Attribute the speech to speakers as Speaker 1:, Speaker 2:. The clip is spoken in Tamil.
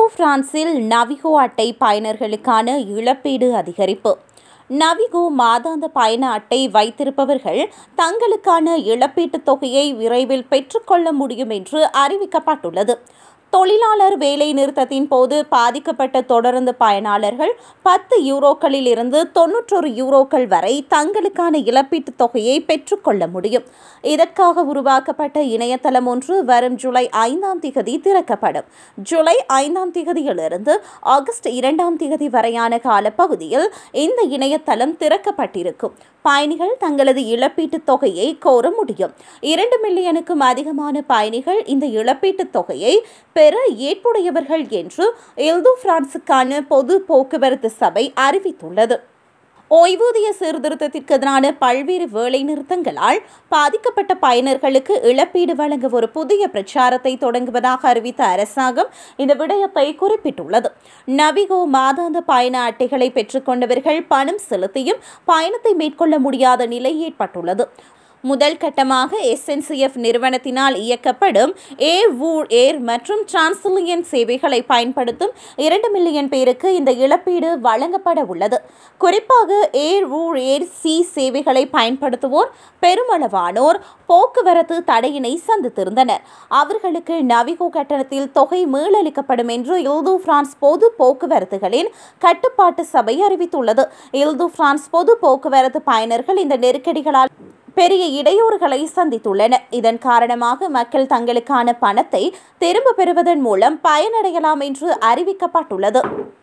Speaker 1: இல்தோ பிரான்சில் நவிகோ அட்டை பயனர்களுக்கான இழப்பீடு அதிகரிப்பு நவிகோ மாதாந்த பயண அட்டை வைத்திருப்பவர்கள் தங்களுக்கான இழப்பீட்டுத் தொகையை விரைவில் பெற்றுக்கொள்ள முடியும் என்று அறிவிக்கப்பட்டுள்ளது தொழிலாளர் வேலை நிறுத்தத்தின் போது பாதிக்கப்பட்ட தொடர்ந்து பயனாளர்கள் பத்து யூரோக்களில் இருந்து தொன்னூற்றொரு யூரோக்கள் வரை தங்களுக்கான இழப்பீட்டுத் தொகையை பெற்றுக்கொள்ள முடியும் இதற்காக உருவாக்கப்பட்ட இணையதளம் ஒன்று வரும் ஜூலை ஐந்தாம் திகதி திறக்கப்படும் ஜூலை ஐந்தாம் திகதியிலிருந்து ஆகஸ்ட் இரண்டாம் திகதி வரையான காலப்பகுதியில் இந்த இணையதளம் திறக்கப்பட்டிருக்கும் பயணிகள் தங்களது இழப்பீட்டுத் தொகையை கோர முடியும் இரண்டு மில்லியனுக்கும் அதிகமான பயணிகள் இந்த இழப்பீட்டுத் தொகையை பெற ஏற்புடையவர்கள் என்று எல்தோ பிரான்சுக்கான பொது போக்குவரத்து சபை அறிவித்துள்ளது ஓய்வூதிய சீர்திருத்தத்திற்கு எதிரான பல்வேறு வேலைநிறுத்தங்களால் பாதிக்கப்பட்ட பயனர்களுக்கு இழப்பீடு வழங்க ஒரு புதிய பிரச்சாரத்தை தொடங்குவதாக அறிவித்த அரசாங்கம் இந்த விடயத்தை குறிப்பிட்டுள்ளது நவிகோ மாதாந்த பயண அட்டைகளை பெற்றுக்கொண்டவர்கள் பணம் செலுத்தியும் பயணத்தை மேற்கொள்ள முடியாத நிலை ஏற்பட்டுள்ளது முதல் கட்டமாக எஸ்என்சிஎஃப் நிறுவனத்தினால் இயக்கப்படும் ஏர் வூ ஏர் மற்றும் டிரான்சிலியன் சேவைகளை பயன்படுத்தும் இரண்டு மில்லியன் பேருக்கு இந்த இழப்பீடு வழங்கப்பட உள்ளது குறிப்பாக ஏர் வூ ஏர் சி சேவைகளை பயன்படுத்துவோர் பெருமளவானோர் போக்குவரத்து தடையினை சந்தித்திருந்தனர் அவர்களுக்கு நவிகோ கட்டணத்தில் தொகை மீளளிக்கப்படும் என்று இல்து பிரான்ஸ் பொது போக்குவரத்துகளின் கட்டுப்பாட்டு சபை அறிவித்துள்ளது இல்து பிரான்ஸ் பொது போக்குவரத்து பயனர்கள் இந்த நெருக்கடிகளால் பெரிய இடையூறுகளை சந்தித்துள்ளனர் இதன் காரணமாக மக்கள் தங்களுக்கான பணத்தை திரும்ப பெறுவதன் மூலம் பயனடையலாம் என்று அறிவிக்கப்பட்டுள்ளது